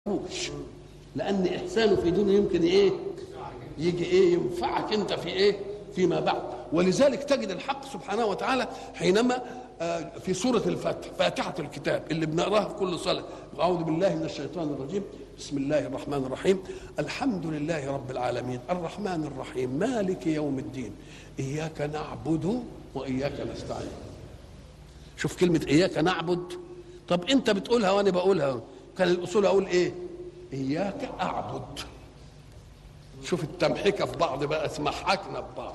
ينفعوش لان احسانه في دونه يمكن ايه يجي ايه ينفعك انت في ايه فيما بعد ولذلك تجد الحق سبحانه وتعالى حينما آه، في سورة الفتح فاتحة الكتاب اللي بنقراها في كل صلاة أعوذ بالله من الشيطان الرجيم بسم الله الرحمن الرحيم الحمد لله رب العالمين الرحمن الرحيم مالك يوم الدين إياك نعبد وإياك نستعين شوف كلمة إياك نعبد طب أنت بتقولها وأنا بقولها كان الأصول أقول إيه إياك أعبد شوف التمحكة في بعض بقى اسمحكنا في بعض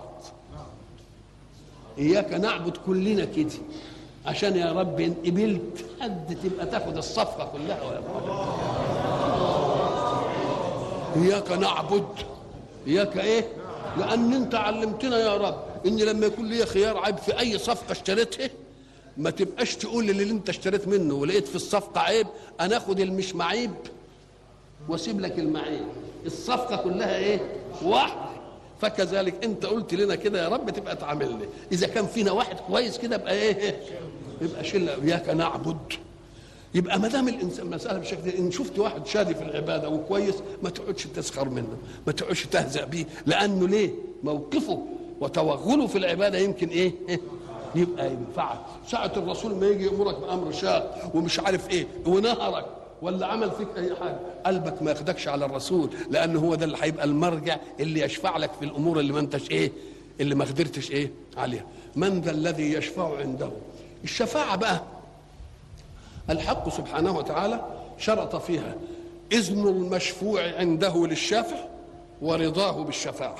إياك نعبد كلنا كده عشان يا رب إن قبلت حد تبقى تاخد الصفقة كلها ولا إياك نعبد إياك إيه لأن أنت علمتنا يا رب إن لما يكون لي خيار عيب في أي صفقة اشتريتها ما تبقاش تقول للي انت اشتريت منه ولقيت في الصفقة عيب أنا آخد المش معيب واسيب لك المعيب الصفقة كلها إيه واحدة فكذلك انت قلت لنا كده يا رب تبقى تعاملني اذا كان فينا واحد كويس كده يبقى ايه يبقى شله اياك نعبد يبقى ما دام الانسان مساله بالشكل ده ان شفت واحد شادي في العباده وكويس ما تقعدش تسخر منه ما تقعدش تهزأ بيه لانه ليه موقفه وتوغله في العباده يمكن ايه, إيه؟ يبقى ينفعك ساعة الرسول ما يجي يأمرك بأمر شاق ومش عارف ايه ونهرك ولا عمل فيك اي حاجه قلبك ما ياخدكش على الرسول لان هو ده اللي هيبقى المرجع اللي يشفع لك في الامور اللي ما انتش ايه اللي ما قدرتش ايه عليها من ذا الذي يشفع عنده الشفاعه بقى الحق سبحانه وتعالى شرط فيها اذن المشفوع عنده للشافع ورضاه بالشفاعه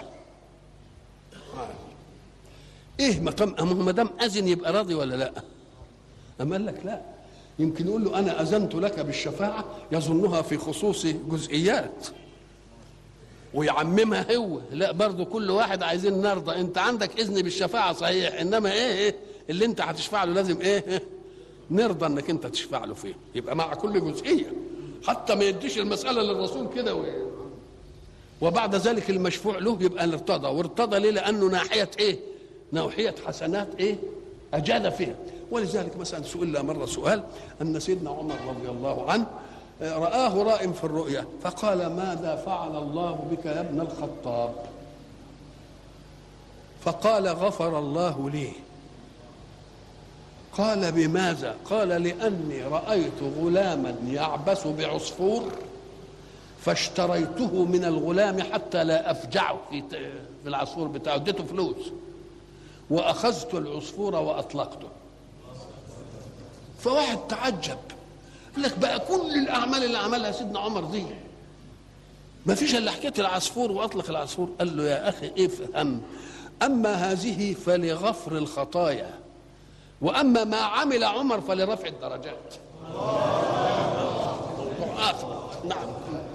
ايه ما دام ما دام اذن يبقى راضي ولا لا أم قال لك لا يمكن يقول له انا اذنت لك بالشفاعه يظنها في خصوص جزئيات ويعممها هو لا برضه كل واحد عايزين نرضى انت عندك اذن بالشفاعه صحيح انما ايه, إيه اللي انت هتشفع له لازم ايه, إيه نرضى انك انت تشفع له فيه يبقى مع كل جزئيه حتى ما يديش المساله للرسول كده و... وبعد ذلك المشفوع له يبقى ارتضى وارتضى ليه لانه ناحيه ايه ناحيه حسنات ايه اجاد فيها ولذلك مثلا سئل مرة سؤال أن سيدنا عمر رضي الله عنه رآه رائم في الرؤيا فقال ماذا فعل الله بك يا ابن الخطاب فقال غفر الله لي قال بماذا قال لأني رأيت غلاما يعبس بعصفور فاشتريته من الغلام حتى لا أفجعه في في العصفور بتاعه اديته فلوس وأخذت العصفور وأطلقته فواحد تعجب قال لك بقى كل الاعمال اللي عملها سيدنا عمر دي ما فيش الا حكايه العصفور واطلق العصفور قال له يا اخي افهم اما هذه فلغفر الخطايا واما ما عمل عمر فلرفع الدرجات موضوع اخر نعم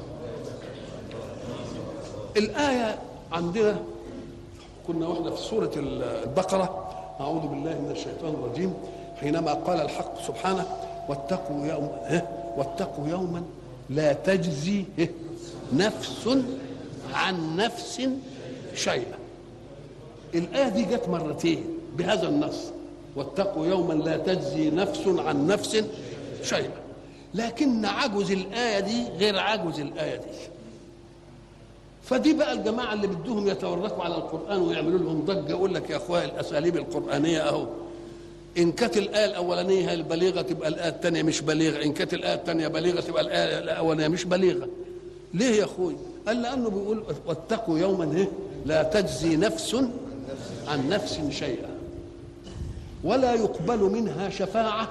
الايه عندنا كنا واحنا في سوره البقره اعوذ بالله من الشيطان الرجيم حينما قال الحق سبحانه واتقوا يوم واتقوا يوما لا تجزي نفس عن نفس شيئا الآية دي جت مرتين بهذا النص واتقوا يوما لا تجزي نفس عن نفس شيئا لكن عجز الآية دي غير عجز الآية دي فدي بقى الجماعة اللي بدهم يتوركوا على القرآن ويعملوا لهم ضجة يقول لك يا أخويا الأساليب القرآنية أهو ان كانت الايه الاولانيه هي البليغه تبقى الايه الثانيه مش بليغه ان كانت الايه الثانيه بليغه تبقى الايه الاولانيه مش بليغه ليه يا اخوي قال لانه بيقول واتقوا يوما ايه لا تجزي نفس عن نفس شيئا ولا يقبل منها شفاعه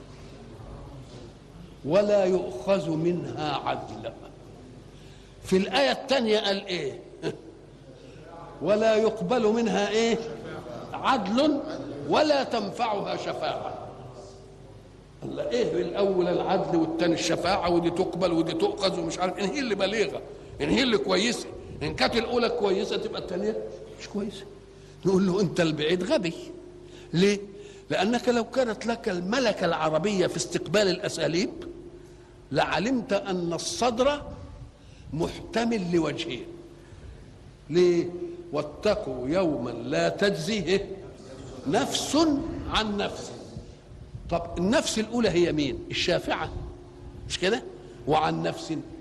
ولا يؤخذ منها عدل في الايه الثانيه قال ايه ولا يقبل منها ايه عدل ولا تنفعها شفاعة الله ايه الاول العدل والثاني الشفاعة ودي تقبل ودي تؤخذ ومش عارف ان هي اللي بليغة ان هي اللي كويسة ان كانت الاولى كويسة تبقى الثانية مش كويسة نقول له انت البعيد غبي ليه لانك لو كانت لك الملكة العربية في استقبال الاساليب لعلمت ان الصدر محتمل لوجهين ليه واتقوا يوما لا تجزي نفس عن نفس طب النفس الاولى هي مين الشافعه مش كده وعن نفس